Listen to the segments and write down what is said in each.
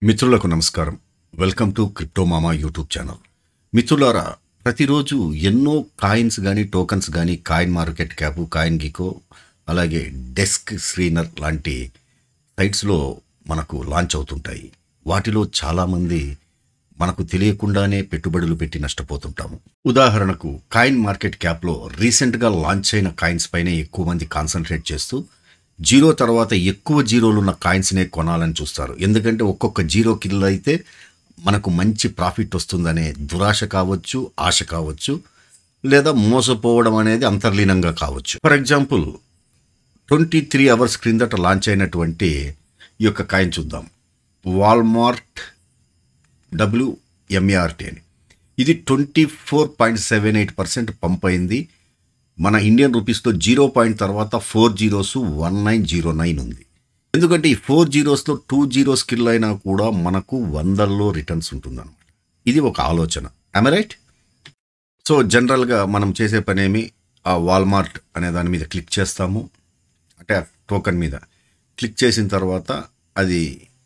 మిత్రులకు నమస్కారం welcome to Cryptomama YouTube channel మిత్రులారా ప్రతిరోజు ఎన్నో కాయిన్స్ కానీ టోకన్స్ కానీ CoinMarketCap CoinGecko అలాగే డెస్క్ స్క్రీనర్ లాంటి సైట్స్లో మనకు లాంచ్ అవుతుంటాయి వాటిలో చాలామంది మనకు తెలియకుండానే పెట్టుబడులు పెట్టి నష్టపోతుంటాము ఉదాహరణకు కాయిన్ మార్కెట్ క్యాప్లో రీసెంట్గా లాంచ్ అయిన కాయిన్స్ పైనే ఎక్కువ మంది కాన్సన్ట్రేట్ చేస్తూ జీరో తర్వాత ఎక్కువ జీరోలు ఉన్న కాయిన్స్నే కొనాలని చూస్తారు ఎందుకంటే ఒక్కొక్క జీరో కిల్ అయితే మనకు మంచి ప్రాఫిట్ వస్తుందనే దురాశ కావచ్చు ఆశ కావచ్చు లేదా మోసపోవడం అనేది అంతర్లీనంగా కావచ్చు for example twenty three hours క్రిందట లాంచ్ అయినటువంటి ఈ యొక్క కాయిన్ చూద్దాం వాల్మార్ట్ డబ్ల్యూఎంఏఆర్టీ అని ఇది twenty four point seven eight percent pump అయింది మన ఇండియన్ రూపీస్తో జీరో పాయింట్ తర్వాత four zeros one nine zero nine ఉంది ఎందుకంటే ఈ ఫోర్ జీరోస్లో టూ జీరోస్ కిల్ అయినా కూడా మనకు వందల్లో రిటర్న్స్ ఉంటుందన్నమాట ఇది ఒక ఆలోచన ఐమ్ రైట్ సో జనరల్గా మనం చేసే పనేమి ఆ వాల్మార్ట్ అనే దాని మీద క్లిక్ చేస్తాము అంటే ఆ టోకెన్ మీద క్లిక్ చేసిన తర్వాత అది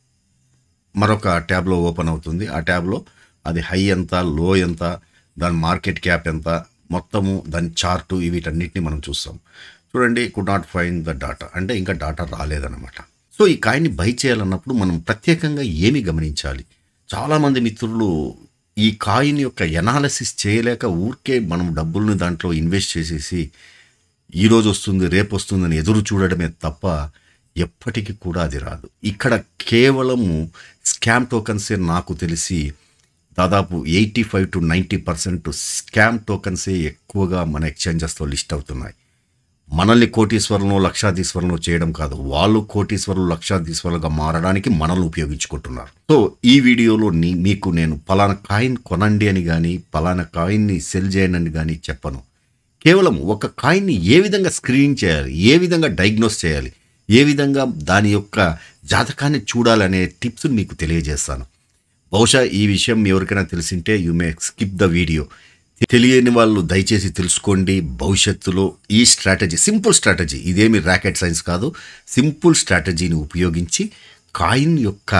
మరొక ట్యాబ్లో ఓపెన్ అవుతుంది ఆ ట్యాబ్లో అది హై ఎంత లో ఎంత దాని మార్కెట్ క్యాప్ ఎంత మొత్తము దాని చార్టు వీటన్నిటిని మనం చూస్తాం చూడండి could not find the data అంటే ఇంకా డాటా రాలేదన్నమాట సో ఈ కాయిన్ని బై చేయాలన్నప్పుడు మనం ప్రత్యేకంగా ఏమి గమనించాలి చాలామంది మిత్రులు ఈ కాయిన్ యొక్క ఎనాలసిస్ చేయలేక ఊరికే మనం డబ్బుల్ని దాంట్లో ఇన్వెస్ట్ చేసేసి ఈ రోజు వస్తుంది రేపు వస్తుందని ఎదురు చూడడమే తప్ప ఎప్పటికీ కూడా అది రాదు ఇక్కడ కేవలము స్కామ్ టోకన్సే నాకు తెలిసి దాదాపు eighty five to ninety percent scam టోకన్సే ఎక్కువగా మన ఎక్స్చేంజెస్తో లిస్ట్ అవుతున్నాయి మనల్ని కోటీశ్వరులను లక్షాధీశ్వరులను చేయడం కాదు వాళ్ళు కోటీశ్వరులు లక్షాధీశ్వరులుగా మారడానికి మనల్ని ఉపయోగించుకుంటున్నారు సో ఈ వీడియోలో నీ మీకు నేను పలానా కాయిన్ కొనండి అని కానీ పలానా కాయిన్ని సెల్ చేయండి అని కానీ చెప్పను కేవలం ఒక కాయిన్ని ఏ విధంగా స్క్రీనింగ్ చేయాలి ఏ విధంగా డయాగ్నోస్ చేయాలి ఏ విధంగా దాని యొక్క జాతకాన్ని చూడాలనే టిప్స్ మీకు తెలియజేస్తాను బహుశా ఈ విషయం ఎవరికైనా తెలిసింటే you may skip the video తెలియని వాళ్ళు దయచేసి తెలుసుకోండి భవిష్యత్తులో ఈ స్ట్రాటజీ సింపుల్ స్ట్రాటజీ ఇదేమి ర్యాకెట్ సైన్స్ కాదు సింపుల్ స్ట్రాటజీని ఉపయోగించి కాయిన్ యొక్క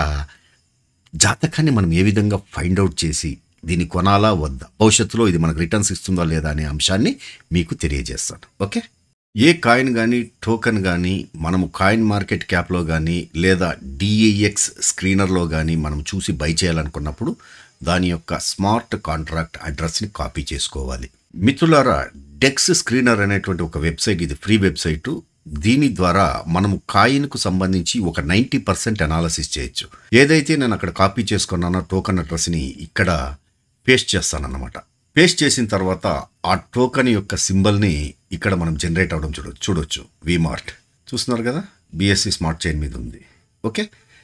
జాతకాన్ని మనం ఏ విధంగా ఫైండ్ అవుట్ చేసి దీన్ని కొనాలా వద్దా భవిష్యత్తులో ఇది మనకు రిటర్న్స్ ఇస్తుందా లేదా అనే అంశాన్ని మీకు తెలియజేస్తాను ఓకే ఏ కాయిన్ కానీ టోకెన్ కానీ మనము కాయిన్ మార్కెట్ క్యాప్లో కానీ లేదా డిఏఎక్స్ స్క్రీనర్లో కానీ మనం చూసి బై చేయాలనుకున్నప్పుడు దాని యొక్క స్మార్ట్ కాంట్రాక్ట్ అడ్రస్ని కాపీ చేసుకోవాలి మిత్రులారా డెక్స్ స్క్రీనర్ అనేటువంటి ఒక వెబ్సైట్ ఇది ఫ్రీ వెబ్సైటు దీని ద్వారా మనము కాయిన్కు సంబంధించి ఒక నైంటీ పర్సెంట్ అనాలసిస్ చేయొచ్చు ఏదైతే నేను అక్కడ కాపీ చేసుకున్నానో టోకెన్ అడ్రస్ని ఇక్కడ పేస్ట్ చేస్తానన్నమాట పేస్ట్ చేసిన తర్వాత ఆ టోకెన్ యొక్క సింబల్ని ఇక్కడ మనం జనరేట్ అవడం చూడొచ్చు చూడొచ్చు విమార్ట్ చూస్తున్నారు కదా బిఎస్సి స్మార్ట్ చైన్ మీద ఉంది ఓకే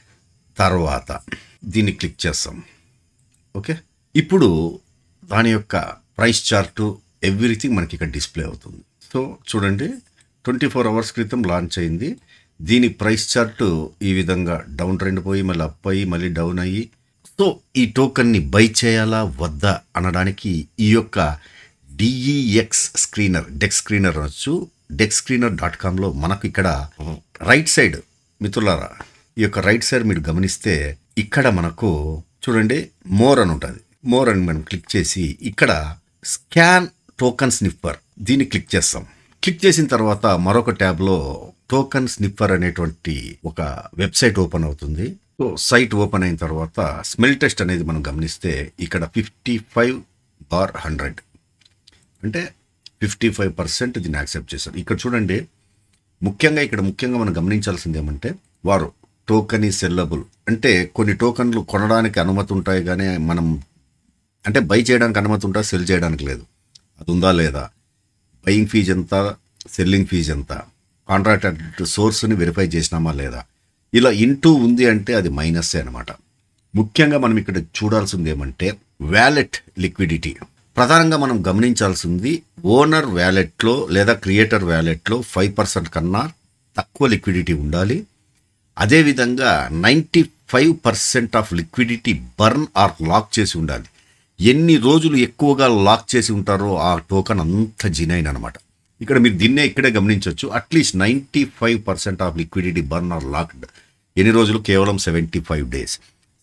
తర్వాత దీన్ని క్లిక్ చేస్తాం ఓకే ఇప్పుడు దాని యొక్క ప్రైస్ చార్టు ఎవ్రీథింగ్ మనకి ఇక్కడ డిస్ప్లే అవుతుంది సో చూడండి ట్వంటీ ఫోర్ అవర్స్ క్రితం లాంచ్ అయింది దీని ప్రైస్ చార్టు ఈ విధంగా డౌన్ ట్రెండ్ పోయి మళ్ళీ అప్ అయ్యి మళ్ళీ డౌన్ అయ్యి సో ఈ టోకన్ని బై చేయాలా వద్దా అనడానికి ఈ యొక్క డిఈఎక్స్ స్క్రీనర్ డెక్ స్క్రీనర్ అనొచ్చు డెక్ స్క్రీనర్ డాట్ కామ్లో మనకు ఇక్కడ రైట్ సైడ్ మిత్రులారా ఈ యొక్క రైట్ సైడ్ మీరు గమనిస్తే ఇక్కడ మనకు చూడండి మోర్ అని ఉంటుంది మోర్ అని మనం క్లిక్ చేసి ఇక్కడ స్కాన్ టోకన్ స్నిప్పర్ దీన్ని క్లిక్ చేస్తాం క్లిక్ చేసిన తర్వాత మరొక ట్యాబ్లో టోకన్ స్నిప్పర్ అనేటువంటి ఒక వెబ్సైట్ ఓపెన్ అవుతుంది సో సైట్ ఓపెన్ అయిన తర్వాత స్మెల్ టెస్ట్ అనేది మనం గమనిస్తే ఇక్కడ ఫిఫ్టీ ఫైవ్ బార్ హండ్రెడ్ అంటే ఫిఫ్టీ ఫైవ్ పర్సెంట్ దీన్ని యాక్సెప్ట్ చేశారు ఇక్కడ చూడండి ముఖ్యంగా ఇక్కడ ముఖ్యంగా మనం గమనించాల్సింది ఏమంటే వారు టోకన్ ఈ సెల్లబుల్ అంటే కొన్ని టోకన్లు కొనడానికి అనుమతి ఉంటాయి కానీ మనం అంటే బై చేయడానికి అనుమతి ఉంటా సెల్ చేయడానికి లేదు అది ఉందా లేదా బయింగ్ ఫీజ్ ఎంత సెల్లింగ్ ఫీజ్ ఎంత కాంట్రాక్ట్ సోర్స్ని వెరిఫై చేసినామా లేదా ఇలా ఇంటూ ఉంది అంటే అది మైనస్సే అనమాట ముఖ్యంగా మనం ఇక్కడ చూడాల్సింది ఏమంటే వ్యాలెట్ లిక్విడిటీ ప్రధానంగా మనం గమనించాల్సింది ఓనర్ వ్యాలెట్లో లేదా క్రియేటర్ వ్యాలెట్లో ఫైవ్ పర్సెంట్ కన్నా తక్కువ లిక్విడిటీ ఉండాలి అదేవిధంగా ninety five percent of liquidity burn or lock చేసి ఉండాలి ఎన్ని రోజులు ఎక్కువగా లాక్ చేసి ఉంటారో ఆ టోకన్ అంత జినైన్ అనమాట ఇక్కడ మీరు దీన్నే ఇక్కడే గమనించవచ్చు at least ninety five percent of liquidity burn or locked ఎన్ని రోజులు కేవలం seventy five days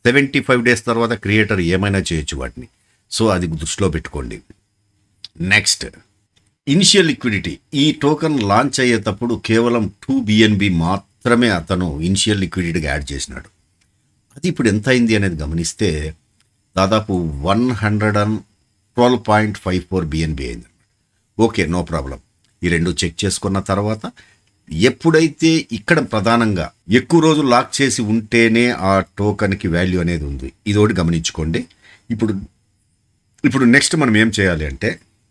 seventy five days తర్వాత క్రియేటర్ ఏమైనా చేయొచ్చు వాటిని సో అది దృష్టిలో పెట్టుకోండి నెక్స్ట్ ఇనిషియల్ లిక్విడిటీ ఈ టోకెన్ లాంచ్ అయ్యేటప్పుడు కేవలం టూ బిఎన్బి మాత్రమే అతను ఇనిషియల్ లిక్విడిటీగా యాడ్ చేసినాడు అది ఇప్పుడు ఎంత అయింది అనేది గమనిస్తే దాదాపు one hundred and twelve point five four B N B అయింది ఓకే నో ప్రాబ్లం ఈ రెండు చెక్ చేసుకున్న తర్వాత ఎప్పుడైతే ఇక్కడ ప్రధానంగా ఎక్కువ రోజులు లాక్ చేసి ఉంటేనే ఆ టోకన్కి వాల్యూ అనేది ఉంది ఇది ఒకటి గమనించుకోండి ఇప్పుడు ఇప్పుడు నెక్స్ట్ మనం ఏం చేయాలి అంటే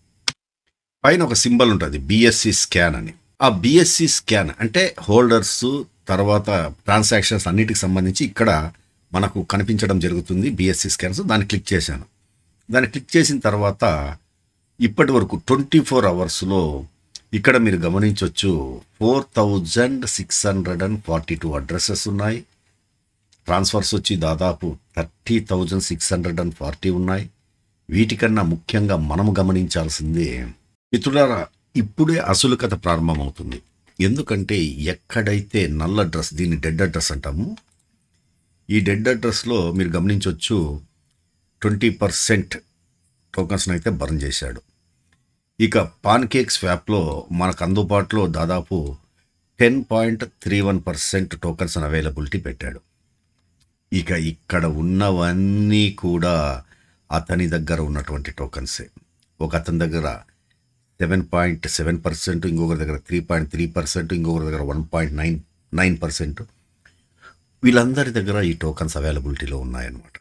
పైన ఒక సింబల్ ఉంటుంది బిఎస్సి స్కాన్ అని ఆ బిఎస్సి స్కాన్ అంటే హోల్డర్స్ తర్వాత ట్రాన్సాక్షన్స్ అన్నిటికి సంబంధించి ఇక్కడ మనకు కనిపించడం జరుగుతుంది బిఎస్సి స్కాన్స్ దాన్ని క్లిక్ చేశాను దాన్ని క్లిక్ చేసిన తర్వాత ఇప్పటి వరకు ట్వంటీ ఫోర్ అవర్స్లో ఇక్కడ మీరు గమనించవచ్చు four thousand six hundred and forty two addresses ఉన్నాయి ట్రాన్స్ఫర్స్ వచ్చి దాదాపు thirty thousand six hundred and forty ఉన్నాయి వీటికన్నా ముఖ్యంగా మనం గమనించాల్సింది మిత్రులారా ఇప్పుడే అసలు కథ ప్రారంభమవుతుంది ఎందుకంటే ఎక్కడైతే నల్ల అడ్రస్ దీన్ని డెడ్ అడ్రస్ అంటాము ఈ డెడ్ అడ్రస్లో మీరు గమనించవచ్చు ట్వంటీ పర్సెంట్ టోకన్స్ని అయితే బర్న్ చేశాడు ఇక పాన్ కేక్ స్వాప్లో మనకు అందుబాటులో దాదాపు ten point three one percent tokens availability పెట్టాడు ఇక ఇక్కడ ఉన్నవన్నీ కూడా అతని దగ్గర ఉన్నటువంటి టోకన్సే ఒక అతని దగ్గర సెవెన్ పాయింట్ సెవెన్ పర్సెంట్ ఇంకొకరి దగ్గర త్రీ పాయింట్ త్రీ పర్సెంట్ ఇంకొకరి దగ్గర one point nine nine percent వీళ్ళందరి దగ్గర ఈ టోకన్స్ అవైలబిలిటీలో ఉన్నాయన్నమాట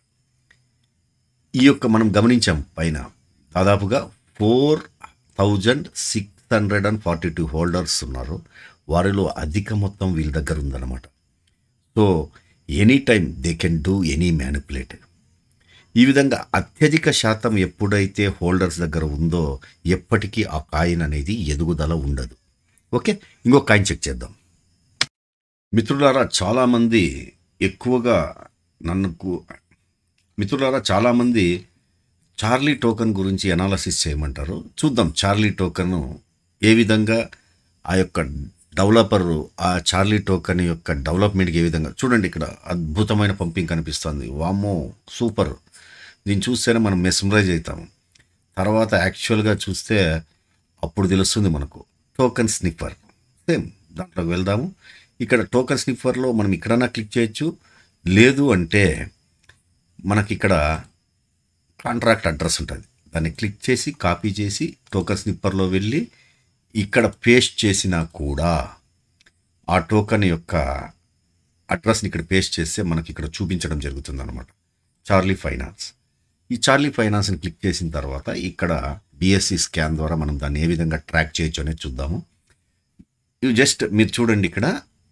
ఈ యొక్క మనం గమనించాం పైన దాదాపుగా four thousand six hundred and forty two holders ఉన్నారు వారిలో అధిక మొత్తం వీళ్ళ దగ్గర ఉందన్నమాట so any time they can do any manipulate ఈ విధంగా అత్యధిక శాతం ఎప్పుడైతే హోల్డర్స్ దగ్గర ఉందో ఎప్పటికీ ఆ కాయిన్ అనేది ఎదుగుదల ఉండదు ఓకే ఇంకో కాయిన్ చెక్ చేద్దాం మిత్రులారా చాలామంది ఎక్కువగా నన్ను మిత్రులారా చాలామంది చార్లీ టోకన్ గురించి అనాలసిస్ చేయమంటారు చూద్దాం చార్లీ టోకన్ ఏ విధంగా ఆ యొక్క డెవలపర్ ఆ చార్లీ టోకన్ యొక్క డెవలప్మెంట్కి ఏ విధంగా చూడండి ఇక్కడ అద్భుతమైన పంపింగ్ కనిపిస్తుంది వామో సూపర్ దీన్ని చూస్తేనే మనం మెస్మరైజ్ అవుతాము తర్వాత యాక్చువల్గా చూస్తే అప్పుడు తెలుస్తుంది మనకు టోకన్ స్నిప్పర్ సేమ్ దాంట్లోకి వెళ్దాము ఇక్కడ టోకన్ స్నిప్పర్లో మనం ఇక్కడన్నా క్లిక్ చేయొచ్చు లేదు అంటే మనకి ఇక్కడ కాంట్రాక్ట్ అడ్రస్ ఉంటుంది దాన్ని క్లిక్ చేసి కాపీ చేసి టోకన్ స్నిప్పర్లో వెళ్ళి ఇక్కడ పేస్ట్ చేసినా కూడా ఆ టోకన్ యొక్క అడ్రస్ని ఇక్కడ పేస్ట్ చేస్తే మనకి ఇక్కడ చూపించడం జరుగుతుంది అనమాట చార్లీ ఫైనాన్స్ ఈ చార్లీ ఫైనాన్స్ని క్లిక్ చేసిన తర్వాత ఇక్కడ బిఎస్సి స్కాన్ ద్వారా మనం దాన్ని ఏ విధంగా ట్రాక్ చేయొచ్చు అనేది చూద్దాము ఇవి జస్ట్ మీరు చూడండి ఇక్కడ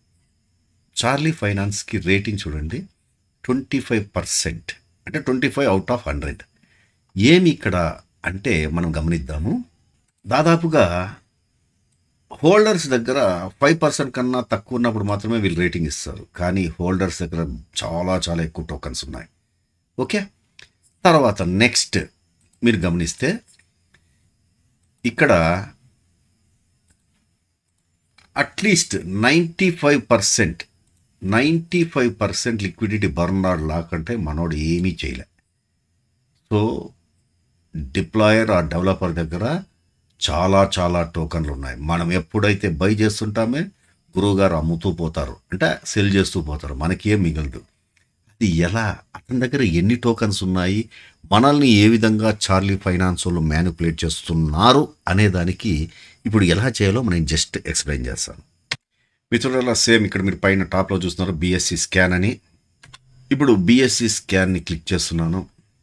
చార్లీ ఫైనాన్స్కి రేటింగ్ చూడండి ట్వంటీ ఫైవ్ పర్సెంట్ అంటే twenty five out of hundred ఏమి ఇక్కడ అంటే మనం గమనిద్దాము దాదాపుగా హోల్డర్స్ దగ్గర ఫైవ్ పర్సెంట్ కన్నా తక్కువ ఉన్నప్పుడు మాత్రమే వీళ్ళు రేటింగ్ ఇస్తారు కానీ హోల్డర్స్ దగ్గర చాలా చాలా ఎక్కువ టోకన్స్ ఉన్నాయి ఓకే తర్వాత నెక్స్ట్ మీరు గమనిస్తే ఇక్కడ at least ninety five percent ninety five percent liquidity burned లాకంటే మనోడు ఏమీ చేయలే సో డిప్లాయర్ ఆ డెవలపర్ దగ్గర చాలా చాలా టోకన్లు ఉన్నాయి మనం ఎప్పుడైతే బై చేస్తుంటామే గురువుగారు అమ్ముతూ పోతారు అంటే సెల్ చేస్తూ పోతారు మనకేం మిగలదు అది ఎలా అతని దగ్గర ఎన్ని టోకన్స్ ఉన్నాయి మనల్ని ఏ విధంగా చార్లీ ఫైనాన్స్ వాళ్ళు మ్యానిపులేట్ చేస్తున్నారు అనే దానికి ఇప్పుడు ఎలా చేయాలో మనం జస్ట్ ఎక్స్ప్లెయిన్ చేస్తాను మిత్రుల సేమ్ ఇక్కడ మీరు పైన టాప్లో చూస్తున్నారు బిఎస్సి స్కాన్ అని ఇప్పుడు బిఎస్సి స్కాన్ని క్లిక్ చేస్తున్నాను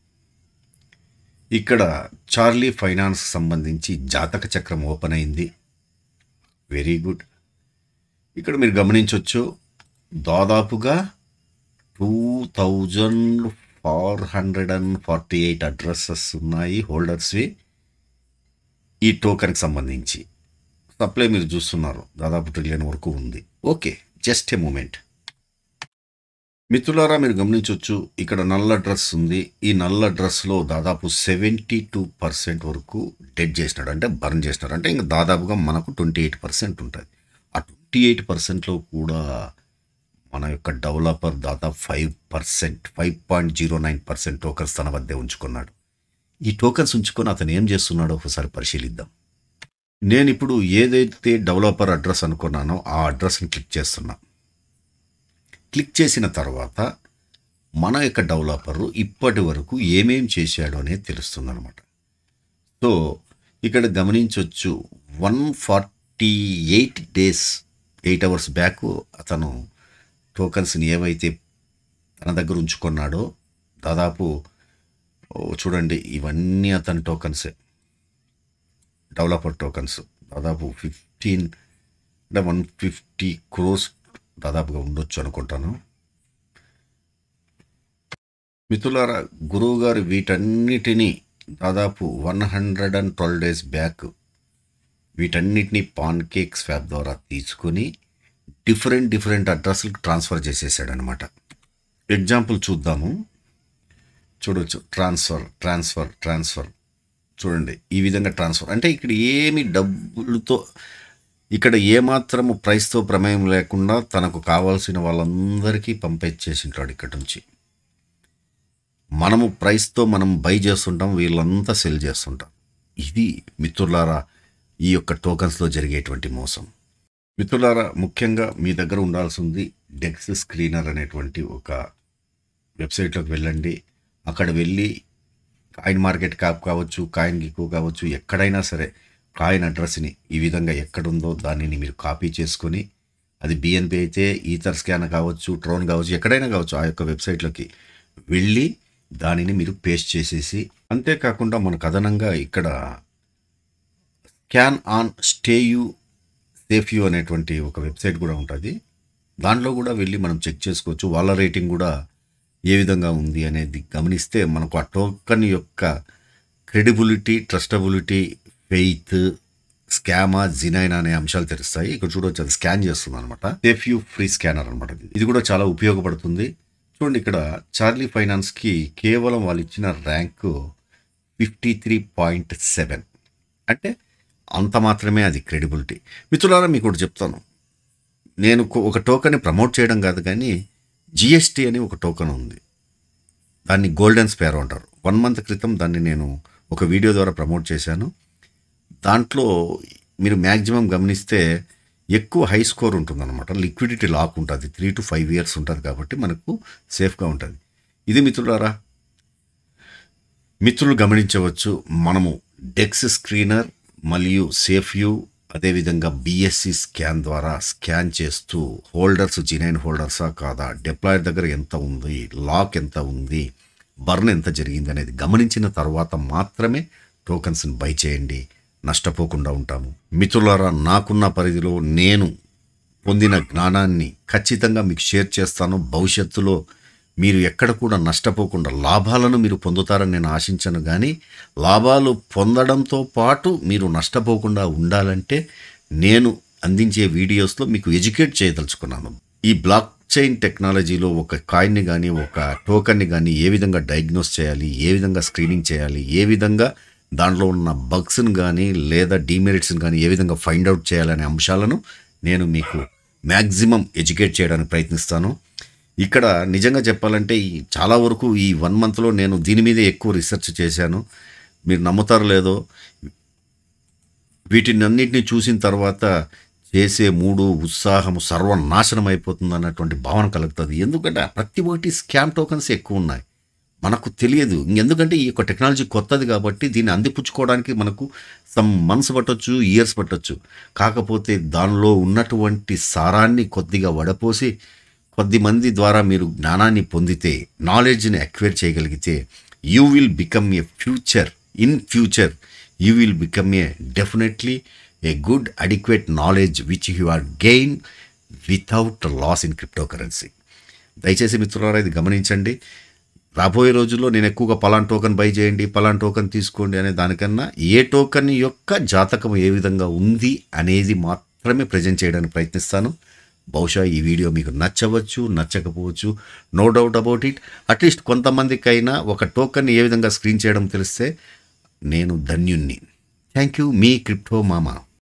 ఇక్కడ చార్లీ ఫైనాన్స్ సంబంధించి జాతక చక్రం ఓపెన్ అయింది వెరీ గుడ్ ఇక్కడ మీరు గమనించవచ్చు దాదాపుగా two thousand four hundred and forty eight addresses ఉన్నాయి హోల్డర్స్వి ఈ టోకన్కి సంబంధించి సప్లై మీరు చూస్తున్నారు దాదాపు ట్రిలియన్ వరకు ఉంది ఓకే జస్ట్ ఏ మూమెంట్ మిత్రులారా మీరు గమనించవచ్చు ఇక్కడ నల్ల డ్రెస్ ఉంది ఈ నల్ల డ్రెస్లో దాదాపు సెవెంటీ టూ పర్సెంట్ వరకు డెడ్ చేసినాడు అంటే బర్న్ చేసినాడు అంటే ఇంకా దాదాపుగా మనకు ట్వంటీ ఎయిట్ పర్సెంట్ ఉంటుంది ఆ ట్వంటీ ఎయిట్ పర్సెంట్లో కూడా మన యొక్క డెవలపర్ దాదాపు five percent five point zero nine percent tokens తన వద్దే ఉంచుకున్నాడు ఈ టోకన్స్ ఉంచుకొని అతను ఏం చేస్తున్నాడో ఒకసారి పరిశీలిద్దాం నేను ఇప్పుడు ఏదైతే డెవలపర్ అడ్రస్ అనుకున్నానో ఆ అడ్రస్ని క్లిక్ చేస్తున్నా క్లిక్ చేసిన తర్వాత మన యొక్క డెవలపరు ఇప్పటి వరకు ఏమేం చేశాడో అనేది తెలుస్తుంది అనమాట సో ఇక్కడ గమనించవచ్చు one forty eight days eight hours back అతను టోకన్స్ని ఏవైతే తన దగ్గర ఉంచుకున్నాడో దాదాపు ఓ, చూడండి ఇవన్నీ అతని టోకన్సే డెవలపర్ టోకన్స్ దాదాపు ఫిఫ్టీన్ అంటే వన్ ఫిఫ్టీ క్రోర్స్ దాదాపుగా ఉండొచ్చు అనుకుంటాను మిత్రులారా గురువు గారు వీటన్నిటినీ దాదాపు one hundred and twelve days back వీటన్నిటిని పాన్ కేక్ స్వాప్ ద్వారా తీసుకొని డిఫరెంట్ డిఫరెంట్ అడ్రస్లకు ట్రాన్స్ఫర్ చేసేసాడనమాట ఎగ్జాంపుల్ చూద్దాము చూడొచ్చు ట్రాన్స్ఫర్ ట్రాన్స్ఫర్ ట్రాన్స్ఫర్ చూడండి ఈ విధంగా ట్రాన్స్ఫర్ అంటే ఇక్కడ ఏమి డబ్బులతో ఇక్కడ ఏమాత్రము ప్రైస్తో ప్రమేయం లేకుండా తనకు కావాల్సిన వాళ్ళందరికీ పంపించేసింటాడు ఇక్కడ నుంచి మనము ప్రైస్తో మనం బై చేస్తుంటాం వీళ్ళంతా సెల్ చేస్తుంటాం ఇది మిత్రులారా ఈ యొక్క టోకన్స్లో జరిగేటువంటి మోసం మిత్రులారా ముఖ్యంగా మీ దగ్గర ఉండాల్సింది డెక్స్ స్క్రీనర్ అనేటువంటి ఒక వెబ్సైట్లోకి వెళ్ళండి అక్కడ వెళ్ళి కాయిన్ మార్కెట్ క్యాప్ కావచ్చు కాయిన్ గిక్కు కావచ్చు ఎక్కడైనా సరే కాయిన్ అడ్రస్ని ఈ విధంగా ఎక్కడుందో దానిని మీరు కాపీ చేసుకొని అది బిఎన్పి అయితే ఈథర్ స్కాన్ కావచ్చు ట్రోన్ కావచ్చు ఎక్కడైనా కావచ్చు ఆ యొక్క వెబ్సైట్లోకి వెళ్ళి దానిని మీరు పేస్ట్ చేసేసి అంతేకాకుండా మనకు అదనంగా ఇక్కడ scan on stay safe you అనేటువంటి ఒక వెబ్సైట్ కూడా ఉంటుంది దాంట్లో కూడా వెళ్ళి మనం చెక్ చేసుకోవచ్చు వాళ్ళ రేటింగ్ కూడా ఏ విధంగా ఉంది అనేది గమనిస్తే మనకు ఆ టోకన్ యొక్క క్రెడిబిలిటీ ట్రస్టబిలిటీ ఫెయిత్ స్కామా జినైన్ అనే అంశాలు తెలుస్తాయి ఇక్కడ చూడవచ్చు అది స్కాన్ చేస్తుంది అనమాట సేఫ్ యూ ఫ్రీ స్కానర్ అనమాట ఇది కూడా చాలా ఉపయోగపడుతుంది చూడండి ఇక్కడ చార్లీ ఫైనాన్స్కి కేవలం వాళ్ళు ఇచ్చిన rank fifty three point seven అంటే అంత మాత్రమే అది క్రెడిబిలిటీ మిత్రులారా మీకు ఒకటి చెప్తాను నేను ఒక- ఒక టోకన్ని ప్రమోట్ చేయడం కాదు కానీ జిఎస్టీ అని ఒక టోకెన్ ఉంది దాన్ని గోల్డెన్ స్పేరో అంటారు వన్ మంత్ క్రితం దాన్ని నేను ఒక వీడియో ద్వారా ప్రమోట్ చేశాను దాంట్లో మీరు మ్యాక్సిమం గమనిస్తే ఎక్కువ హై స్కోర్ ఉంటుందన్నమాట లిక్విడిటీ లాక్ ఉంటుంది త్రీ టు ఫైవ్ ఇయర్స్ ఉంటుంది కాబట్టి మనకు సేఫ్గా ఉంటుంది ఇది మిత్రులారా మిత్రులు గమనించవచ్చు మనము డెక్స్ స్క్రీనర్ మరియు సేఫ్ యూ అదేవిధంగా బిఎస్సి స్కాన్ ద్వారా స్కాన్ చేస్తూ హోల్డర్స్ జినైన్ హోల్డర్సా కాదా డిప్లాయర్ దగ్గర ఎంత ఉంది లాక్ ఎంత ఉంది బర్న్ ఎంత జరిగింది అనేది గమనించిన తర్వాత మాత్రమే టోకన్స్ని బై చేయండి నష్టపోకుండా ఉంటాము మిత్రులారా నాకున్న పరిధిలో నేను పొందిన జ్ఞానాన్ని ఖచ్చితంగా మీకు షేర్ చేస్తాను భవిష్యత్తులో మీరు ఎక్కడ కూడా నష్టపోకుండా లాభాలను మీరు పొందుతారని నేను ఆశించను కానీ లాభాలు పొందడంతో పాటు మీరు నష్టపోకుండా ఉండాలంటే నేను అందించే వీడియోస్లో మీకు ఎడ్యుకేట్ చేయదలుచుకున్నాను ఈ బ్లాక్ చైన్ టెక్నాలజీలో ఒక కాయిన్ని కానీ ఒక టోకన్ని కానీ ఏ విధంగా డయాగ్నోస్ చేయాలి ఏ విధంగా స్క్రీనింగ్ చేయాలి ఏ విధంగా దాంట్లో ఉన్న బగ్స్ని కానీ లేదా డీమెరిట్స్ని కానీ ఏ విధంగా ఫైండ్ అవుట్ చేయాలనే అంశాలను నేను మీకు మ్యాక్సిమం ఎడ్యుకేట్ చేయడానికి ప్రయత్నిస్తాను ఇక్కడ నిజంగా చెప్పాలంటే ఈ చాలా వరకు ఈ వన్ మంత్లో నేను దీని మీదే ఎక్కువ రీసెర్చ్ చేశాను మీరు నమ్ముతారో లేదో వీటిని అన్నింటినీ చూసిన తర్వాత చేసే మూడు ఉత్సాహము సర్వనాశనం అయిపోతుంది అన్నటువంటి భావన కలుగుతుంది ఎందుకంటే ప్రతి ఒక్కటి స్కామ్ టోకన్స్ ఎక్కువ ఉన్నాయి మనకు తెలియదు ఎందుకంటే ఈ యొక్క టెక్నాలజీ కొత్తది కాబట్టి దీన్ని అందిపుచ్చుకోవడానికి మనకు సమ్ మంత్స్ పట్టొచ్చు ఇయర్స్ పట్టొచ్చు కాకపోతే దానిలో ఉన్నటువంటి సారాన్ని కొద్దిగా వడపోసి కొద్ది మంది ద్వారా మీరు జ్ఞానాన్ని పొందితే నాలెడ్జ్ని అక్వైర్ చేయగలిగితే you will become a future in future you will become a definitely a good adequate knowledge which you are gain without loss in crypto currency దయచేసి మిత్రులారా ఇది గమనించండి రాబోయే రోజుల్లో నేను ఎక్కువగా పలాన్ టోకెన్ బై చేయండి పలాన్ టోకెన్ తీసుకోండి అనే దానికన్నా ఏ టోకెన్ యొక్క జాతకం ఏ విధంగా ఉంది అనేది మాత్రమే ప్రజెంట్ చేయడానికి ప్రయత్నిస్తాను బహుశా ఈ వీడియో మీకు నచ్చవచ్చు నచ్చకపోవచ్చు no doubt about it at least కొంతమందికైనా ఒక టోకెన్ ఏ విధంగా స్క్రీన్ చేయడం తెలిస్తే నేను ధన్యుణ్ణి థ్యాంక్ యూ మీ క్రిప్టో మామా